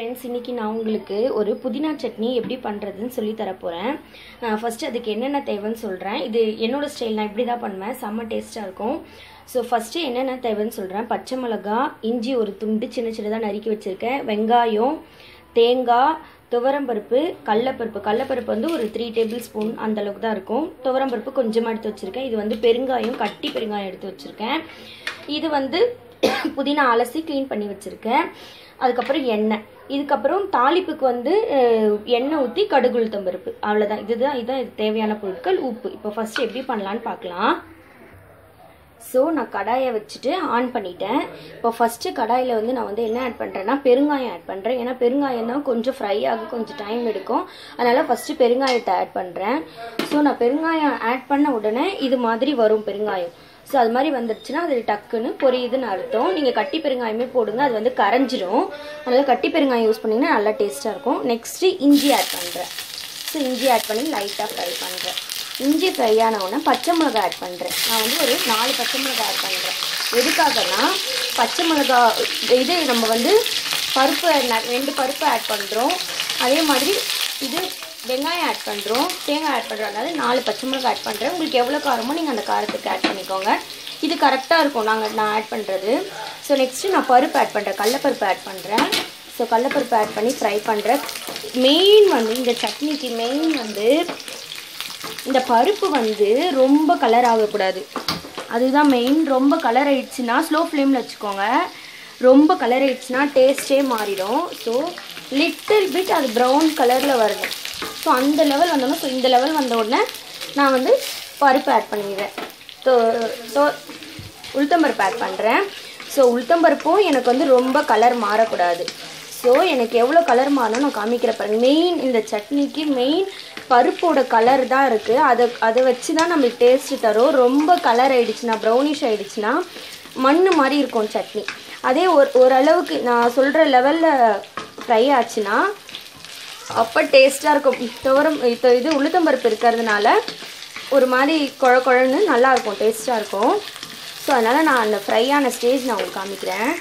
friends இன்றைக்கி நான் உங்களுக்கு ஒரு புதினா சட்னி எப்படி பண்ணுறதுன்னு சொல்லி தரப்போகிறேன் ஃபஸ்ட்டு அதுக்கு என்னென்ன தேவைன்னு சொல்கிறேன் இது என்னோட ஸ்டைல் நான் இப்படி தான் பண்ணுவேன் செம்ம டேஸ்ட்டாக இருக்கும் ஸோ ஃபஸ்ட்டு என்னென்ன தேவைன்னு சொல்கிறேன் பச்சை மிளகா இஞ்சி ஒரு துண்டு சின்ன சின்னதாக நறுக்கி வச்சுருக்கேன் வெங்காயம் தேங்காய் துவரம்பருப்பு கடலப்பருப்பு கடலப்பருப்பு வந்து ஒரு த்ரீ டேபிள் ஸ்பூன் அந்த அளவுக்கு தான் இருக்கும் துவரம்பருப்பு கொஞ்சமாக எடுத்து வச்சுருக்கேன் இது வந்து பெருங்காயம் கட்டி பெருங்காயம் எடுத்து வச்சுருக்கேன் இது வந்து புதினா அலசி க்ளீன் பண்ணி வச்சுருக்கேன் அதுக்கப்புறம் எண்ணெய் இதுக்கப்புறம் தாளிப்புக்கு வந்து அஹ், எண்ணெய் ஊற்றி கடுகு உளுத்தம் பருப்பு அவ்வளோதான் இதுதான் இதுதான் இது தேவையான பொருட்கள் உப்பு இப்போ ஃபஸ்ட்டு எப்படி பண்ணலான்னு பார்க்கலாம் ஸோ நான் கடாயை வச்சுட்டு ஆன் பண்ணிட்டேன் இப்போ ஃபஸ்ட்டு கடாயில் வந்து நான் வந்து என்ன ஆட் பண்ணுறேன்னா பெருங்காயம் ஆட் பண்ணுறேன் ஏன்னா பெருங்காயம் தான் கொஞ்சம் ஃப்ரை ஆக கொஞ்சம் டைம் எடுக்கும் அதனால் ஃபஸ்ட்டு பெருங்காயத்தை ஆட் பண்ணுறேன் ஸோ நான் பெருங்காயம் ஆட் பண்ண உடனே இது மாதிரி வரும் பெருங்காயம் ஸோ அது மாதிரி வந்துடுச்சுன்னா அது டக்குன்னு பொரியுதுன்னு அர்த்தம் நீங்கள் கட்டி பெருங்காயமே போடுங்க அது வந்து கரைஞ்சிரும் அதனால் கட்டி பெருங்காயம் யூஸ் பண்ணிங்கன்னா நல்லா டேஸ்ட்டாக இருக்கும் நெக்ஸ்ட்டு இஞ்சி ஆட் பண்ணுறேன் ஸோ இஞ்சி ஆட் பண்ணி லைட்டாக ஃப்ரை பண்ணுறேன் இஞ்சி ஃப்ரை ஆன உடனே பச்சை மிளகா ஆட் பண்ணுறேன் நான் வந்து ஒரு நாலு பச்சை மிளகா ஆட் பண்ணுறேன் எதுக்காகனா பச்சை மிளகா இது நம்ம வந்து பருப்பு ந- ரெண்டு பருப்பு ஆட் பண்ணுறோம் அதே மாதிரி இது வெங்காயம் ஆட் பண்ணுறோம் தேங்காய் ஆட் பண்ணுறோம் அதாவது நாலு பச்சை மிளகா ஆட் பண்ணுறேன் உங்களுக்கு எவ்வளோ காரமோ நீங்கள் அந்த காரத்துக்கு ஆட் பண்ணிக்கோங்க இது கரெக்டாக இருக்கும் நாங்கள் நான் ஆட் பண்ணுறது ஸோ நெக்ஸ்ட்டு நான் பருப்பு ஆட் பண்ணுறேன் கடலப்பருப்பு ஆட் பண்ணுறேன் ஸோ கடலப்பருப்பு ஆட் பண்ணி ஃப்ரை பண்ணுறேன் மெயின் வந்து இந்த சட்னிக்கு மெயின் வந்து இந்த பருப்பு வந்து ரொம்ப கலர் ஆகக்கூடாது அதுதான் மெயின் ரொம்ப கலர் ஆயிடுச்சுன்னா ஸ்லோ ஃப்ளேமில் வச்சுக்கோங்க ரொம்ப கலர் ஆயிடுச்சுன்னா டேஸ்ட்டே மாறிடும் ஸோ லிட்டில் பிட் அது ப்ரௌன் கலரில் வரணும் ஸோ அந்த லெவல் வந்தோடனே ஸோ இந்த லெவல் வந்த உடனே நான் வந்து பருப்பு ஆட் பண்ணிடுறேன் ஸோ ஸோ உளுத்தம்பருப்பு ஆட் பண்ணுறேன் ஸோ உளுத்தம்பருப்பும் எனக்கு வந்து ரொம்ப கலர் மாறக்கூடாது ஸோ எனக்கு எவ்வளோ கலர் மாறணும் நான் காமிக்கிற பாருங்க மெயின் இந்த சட்னிக்கு மெயின் பருப்போட கலர் தான் இருக்குது அதை அதை வச்சு தான் நம்மளுக்கு டேஸ்ட்டு தரும் ரொம்ப கலர் ஆயிடுச்சுன்னா ப்ரௌனிஷ் ஆயிடுச்சுன்னா மண் மாதிரி இருக்கும் சட்னி அதே ஒரு ஓரளவுக்கு நான் சொல்கிற லெவலில் ஃப்ரை ஆச்சுன்னா அப்போ டேஸ்ட்டாக இருக்கும் துவரம் இது இது உளுத்தம்பருப்பு இருக்கிறதுனால ஒரு மாதிரி குழ குழன்னு நல்லா இருக்கும் டேஸ்ட்டாக இருக்கும் ஸோ அதனால் நான் அந்த ஃப்ரை ஆன ஸ்டேஜ் நான் உங்களுக்கு காமிக்கிறேன்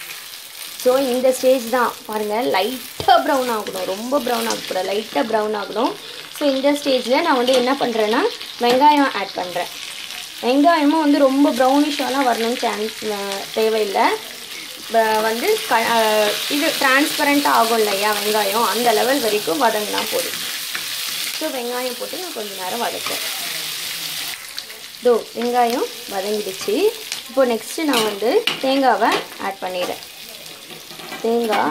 ஸோ இந்த ஸ்டேஜ் தான் பாருங்கள் லைட்டாக ப்ரௌன் ஆகணும் ரொம்ப ப்ரௌன் ஆகக்கூடாது லைட்டாக ப்ரௌன் ஆகணும் ஸோ இந்த ஸ்டேஜில் நான் வந்து என்ன பண்ணுறேன்னா வெங்காயம் ஆட் பண்ணுறேன் வெங்காயமும் வந்து ரொம்ப ப்ரௌனிஷாலாம் வரணும்னு சான்ஸ் தேவையில்லை வ- வந்து க அஹ் இது டிரான்ஸ்பரண்ட் ஆகும் இல்லையா வெங்காயம் அந்த லெவல் வரைக்கும் வதங்கினா போதும் ஸோ வெங்காயம் போட்டு நான் கொஞ்ச நேரம் வதக்குறேன் தோ வெங்காயம் வதங்கிடுச்சு இப்போ நெக்ஸ்ட்டு நான் வந்து தேங்காவை ஆட் பண்ணிடுறேன் தேங்காய்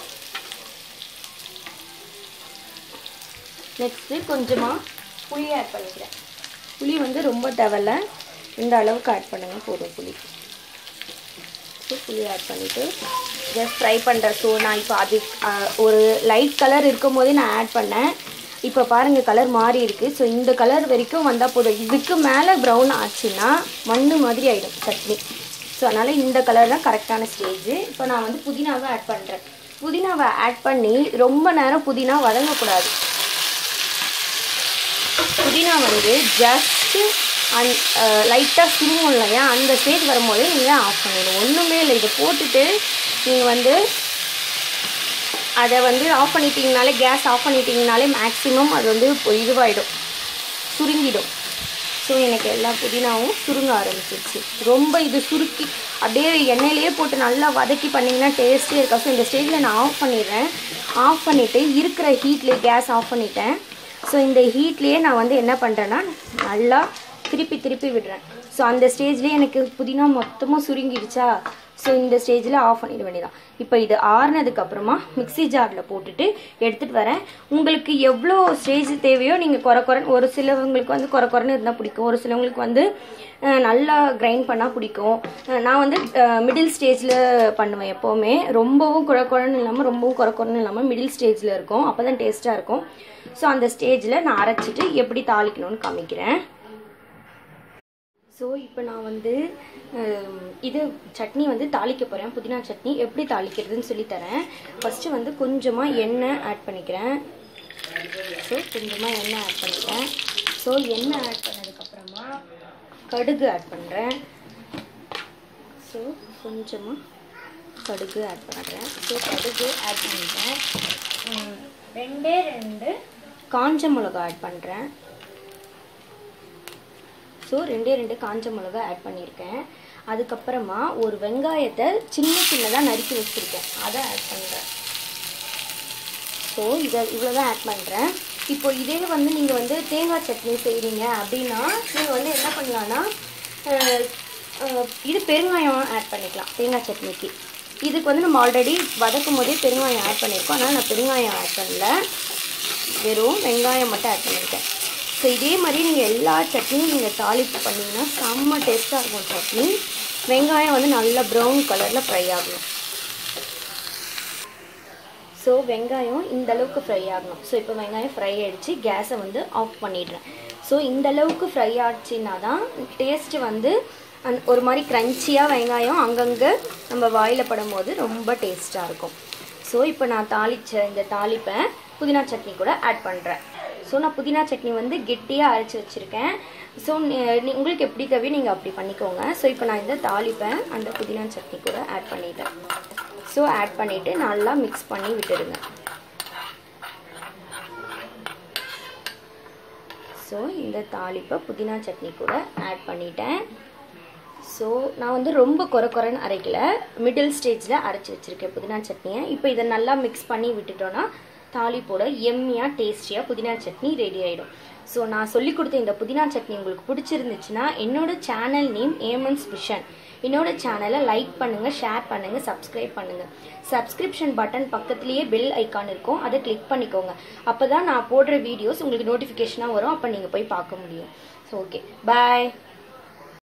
நெக்ஸ்ட்டு கொஞ்சமாக புளி ஆட் பண்ணிக்கிறேன் புளி வந்து ரொம்ப தேவையில்ல இந்த அளவுக்கு ஆட் பண்ணுங்கள் போதும் புளி ஸோ புளி ஆட் பண்ணிவிட்டு ஜஸ்ட் ஃப்ரை பண்ணுறேன் ஸோ நான் இப்போ அது அஹ், ஒரு லைட் கலர் இருக்கும் போதே நான் ஆட் பண்ணேன் இப்போ பாருங்கள் கலர் மாறி இருக்குது ஸோ இந்த கலர் வரைக்கும் வந்தால் போதும் இதுக்கு மேலே ப்ரௌன் ஆச்சுன்னா மண் மாதிரி ஆகிடும் சட்னி ஸோ அதனால் இந்த கலர் தான் கரெக்டான ஸ்டேஜ் இப்போ நான் வந்து புதினாவை ஆட் பண்ணுறேன் புதினாவை ஆட் பண்ணி ரொம்ப நேரம் புதினா வதங்கக்கூடாது புதினா வந்து ஜஸ்ட்டு அந் லைட்டாக சுருங்கும் இல்லையா அந்த ஸ்டேஜ் வரும்போது நீங்கள் ஆஃப் பண்ணிடணும் ஒன்றுமே இல்லை இதை போட்டுட்டு நீங்கள் வந்து அதை வந்து ஆஃப் பண்ணிட்டீங்கனாலே கேஸ் ஆஃப் பண்ணிட்டீங்கனாலே மேக்ஸிமம் அது வந்து இப்போ இதுவாகிடும் சுருங்கிடும் ஸோ எனக்கு எல்லா புதினாவும் சுருங்க ஆரம்பிச்சிருச்சு ரொம்ப இது சுருக்கி அப்படியே எண்ணெயிலேயே போட்டு நல்லா வதக்கி பண்ணிங்கன்னா டேஸ்ட்டே இருக்கா ஸோ இந்த ஸ்டேஜில் நான் ஆஃப் பண்ணிடுறேன் ஆஃப் பண்ணிவிட்டு இருக்கிற ஹீட்லேயே கேஸ் ஆஃப் பண்ணிட்டேன் ஸோ இந்த ஹீட்லேயே நான் வந்து என்ன பண்ணுறேன்னா நல்லா திருப்பி திருப்பி விடுறேன் ஸோ அந்த ஸ்டேஜ்லேயே எனக்கு புதினா மொத்தமாக சுருங்கிடுச்சா ஸோ இந்த ஸ்டேஜில் ஆஃப் பண்ணிட வேண்டியதான் இப்போ இது ஆறுனதுக்கு அப்புறமா மிக்ஸி ஜாரில் போட்டுட்டு எடுத்துகிட்டு வரேன் உங்களுக்கு எவ்வளோ ஸ்டேஜ் தேவையோ நீங்கள் குறை குறைன்னு ஒரு சிலவங்களுக்கு வந்து குறை குறைன்னு இருந்தால் பிடிக்கும் ஒரு சிலவங்களுக்கு வந்து அஹ், நல்லா கிரைண்ட் பண்ணால் பிடிக்கும் அஹ், நான் வந்து மிடில் ஸ்டேஜில் பண்ணுவேன் எப்போவுமே ரொம்பவும் குறை குறைன்னு இல்லாமல் ரொம்பவும் குறை குறைன்னு இல்லாமல் மிடில் ஸ்டேஜில் இருக்கும் அப்போ தான் டேஸ்ட்டாக இருக்கும் ஸோ அந்த ஸ்டேஜில் நான் அரைச்சிட்டு எப்படி தாளிக்கணும்னு காமிக்கிறேன் ஸோ இப்போ நான் வந்து ஹம், இது சட்னி வந்து தாளிக்க போகிறேன் புதினா சட்னி எப்படி தாளிக்கிறதுன்னு சொல்லி தரேன் ஃபஸ்ட்டு வந்து கொஞ்சமாக எண்ணெய் ஆட் பண்ணிக்கிறேன் ஸோ கொஞ்சமாக எண்ணெய் ஆட் பண்ணிக்கிறேன் ஸோ எண்ணெய் ஆட் பண்ணதுக்கப்புறமா கடுகு ஆட் பண்ணுறேன் ஸோ கொஞ்சமாக கடுகு ஆட் பண்ணுறேன் ஸோ கடுகு ஆட் பண்ணிட்டேன் ம், ரெண்டே ரெண்டு காஞ்ச மிளகா ஆட் பண்ணுறேன் ஸோ ரெண்டே ரெண்டு காஞ்ச மிளகா ஆட் பண்ணியிருக்கேன் அதுக்கப்புறமா ஒரு வெங்காயத்தை சின்ன சின்னதாக நறுக்கி வச்சுருக்கேன் அதை ஆட் பண்ணுறேன் ஸோ இதை இவ்வளோ தான் ஆட் பண்ணுறேன் இப்போ இதே வந்து நீங்கள் வந்து தேங்காய் சட்னி செய்கிறீங்க அப்படின்னா நீங்கள் வந்து என்ன பண்ணலான்னா அஹ், அஹ், இது பெருங்காயம் ஆட் பண்ணிக்கலாம் தேங்காய் சட்னிக்கு இதுக்கு வந்து நம்ம ஆல்ரெடி வதக்கும் போதே பெருங்காயம் ஆட் பண்ணியிருக்கோம் ஆனால் நான் பெருங்காயம் ஆட் பண்ணல வெறும் வெங்காயம் மட்டும் ஆட் பண்ணியிருக்கேன் ஸோ இதே மாதிரி நீங்கள் எல்லா சட்னியும் நீங்கள் தாளிப்பு பண்ணிங்கன்னா செம்ம டேஸ்ட்டாக இருக்கும் சட்னி வெங்காயம் வந்து நல்லா ப்ரௌன் கலரில் ஃப்ரை ஆகணும் ஸோ வெங்காயம் இந்த அளவுக்கு ஃப்ரை ஆகணும் ஸோ இப்போ வெங்காயம் ஃப்ரை ஆகிடுச்சு கேஸை வந்து ஆஃப் பண்ணிடுறேன் ஸோ இந்த அளவுக்கு ஃப்ரை ஆச்சுன்னா தான் டேஸ்ட்டு வந்து அந் ஒரு மாதிரி க்ரன்ச்சியாக வெங்காயம் அங்கங்கே நம்ம வாயில் படும்போது ரொம்ப டேஸ்ட்டாக இருக்கும் ஸோ இப்போ நான் தாளிச்ச இந்த தாளிப்பை புதினா சட்னி கூட ஆட் பண்ணுறேன் ஸோ நான் புதினா சட்னி வந்து கெட்டியாக அரைச்சி வச்சுருக்கேன் ஸோ உங்களுக்கு எப்படி தேவையோ நீங்கள் அப்படி பண்ணிக்கோங்க ஸோ இப்போ நான் இந்த தாளிப்பை அந்த புதினா சட்னி கூட ஆட் பண்ணிட்டேன் ஸோ ஆட் பண்ணிவிட்டு நல்லா மிக்ஸ் பண்ணி விட்டுடுங்க ஸோ இந்த தாளிப்பை புதினா சட்னி கூட ஆட் பண்ணிட்டேன் ஸோ நான் வந்து ரொம்ப குறை குறைன்னு அரைக்கல மிடில் ஸ்டேஜில் அரைச்சி வச்சுருக்கேன் புதினா சட்னியை இப்போ இதை நல்லா மிக்ஸ் பண்ணி விட்டுட்டோன்னா தாளிப்போட எம்மியாக டேஸ்டியாக புதினா சட்னி ரெடி ஆகிடும் ஸோ நான் சொல்லி கொடுத்த இந்த புதினா சட்னி உங்களுக்கு பிடிச்சிருந்துச்சுன்னா என்னோட சேனல் நேம் ஏமன்ஸ் விஷன் என்னோட சேனலை லைக் பண்ணுங்கள் ஷேர் பண்ணுங்கள் சப்ஸ்கிரைப் பண்ணுங்கள் சப்ஸ்கிரிப்ஷன் பட்டன் பக்கத்துலேயே பெல் ஐக்கான் இருக்கும் அதை கிளிக் பண்ணிக்கோங்க அப்போ தான் நான் போடுற வீடியோஸ் உங்களுக்கு நோட்டிஃபிகேஷனாக வரும் அப்போ நீங்கள் போய் பார்க்க முடியும் ஸோ ஓகே பாய்